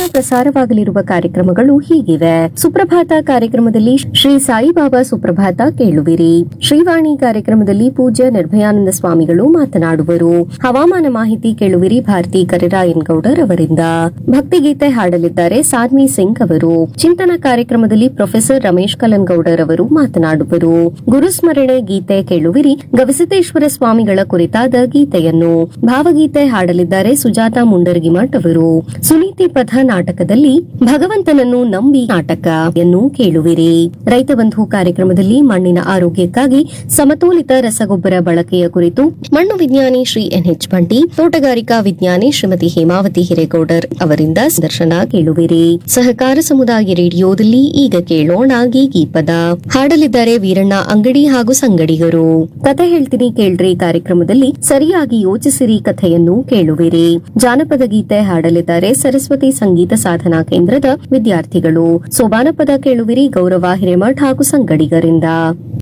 ಪ್ರಸಾರವಾಗಲಿರುವ ಕಾರ್ಯಕ್ರಮಗಳು ಹೀಗಿವೆ ಸುಪ್ರಭಾತ ಕಾರ್ಯಕ್ರಮದಲ್ಲಿ ಶ್ರೀ ಸಾಯಿಬಾಬಾ ಸುಪ್ರಭಾತ ಕೇಳುವಿರಿ ಶ್ರೀವಾಣಿ ಕಾರ್ಯಕ್ರಮದಲ್ಲಿ ಪೂಜ್ಯ ನಿರ್ಭಯಾನಂದ ಸ್ವಾಮಿಗಳು ಮಾತನಾಡುವರು ಹವಾಮಾನ ಮಾಹಿತಿ ಕೇಳುವಿರಿ ಭಾರತಿ ಕರಿರಾಯನ್ ಗೌಡರ್ ಅವರಿಂದ ಭಕ್ತಿಗೀತೆ ಹಾಡಲಿದ್ದಾರೆ ಸಾನ್ವಿ ಸಿಂಗ್ ಅವರು ಚಿಂತನ ಕಾರ್ಯಕ್ರಮದಲ್ಲಿ ಪ್ರೊಫೆಸರ್ ರಮೇಶ್ ಕಲನ್ಗೌಡರ್ ಅವರು ಮಾತನಾಡುವರು ಗುರುಸ್ಮರಣೆ ಗೀತೆ ಕೇಳುವಿರಿ ಗವಿಸಿದ್ದೇಶ್ವರ ಸ್ವಾಮಿಗಳ ಕುರಿತಾದ ಗೀತೆಯನ್ನು ಭಾವಗೀತೆ ಹಾಡಲಿದ್ದಾರೆ ಸುಜಾತ ಮುಂಡರಗಿಮಠ್ ಅವರು ಸುನೀತಿ ಪಥ ನಾಟಕದಲ್ಲಿ ಭಗವಂತನನ್ನು ನಂಬಿ ನಾಟಕವನ್ನು ಕೇಳುವಿರಿ ರೈತ ಬಂಧು ಕಾರ್ಯಕ್ರಮದಲ್ಲಿ ಮಣ್ಣಿನ ಆರೋಗ್ಯಕ್ಕಾಗಿ ಸಮತೋಲಿತ ರಸಗೊಬ್ಬರ ಬಳಕೆಯ ಕುರಿತು ಮಣ್ಣು ವಿಜ್ಞಾನಿ ಶ್ರೀ ಎನ್ಎಚ್ ಬಂಟಿ ತೋಟಗಾರಿಕಾ ವಿಜ್ಞಾನಿ ಶ್ರೀಮತಿ ಹೇಮಾವತಿ ಹಿರೇಗೌಡರ್ ಅವರಿಂದ ಸಂದರ್ಶನ ಕೇಳುವಿರಿ ಸಹಕಾರ ಸಮುದಾಯ ರೇಡಿಯೋದಲ್ಲಿ ಈಗ ಕೇಳೋಣ ಗೀಗಿ ಪದ ಹಾಡಲಿದ್ದಾರೆ ವೀರಣ್ಣ ಅಂಗಡಿ ಹಾಗೂ ಸಂಗಡಿಗರು ಕತೆ ಹೇಳ್ತೀನಿ ಕೇಳ್ರಿ ಕಾರ್ಯಕ್ರಮದಲ್ಲಿ ಸರಿಯಾಗಿ ಯೋಚಿಸಿರಿ ಕಥೆಯನ್ನು ಕೇಳುವಿರಿ ಜಾನಪದ ಗೀತೆ ಹಾಡಲಿದ್ದಾರೆ ಸರಸ್ವತಿ ಸಂಗೀತ ಸಾಧನಾ ಕೇಂದ್ರದ ವಿದ್ಯಾರ್ಥಿಗಳು ಸೋಬಾನ ಪದ ಕೇಳುವಿರಿ ಗೌರವ ಹಿರೇಮಠ್ ಹಾಗೂ ಸಂಗಡಿಗರಿಂದ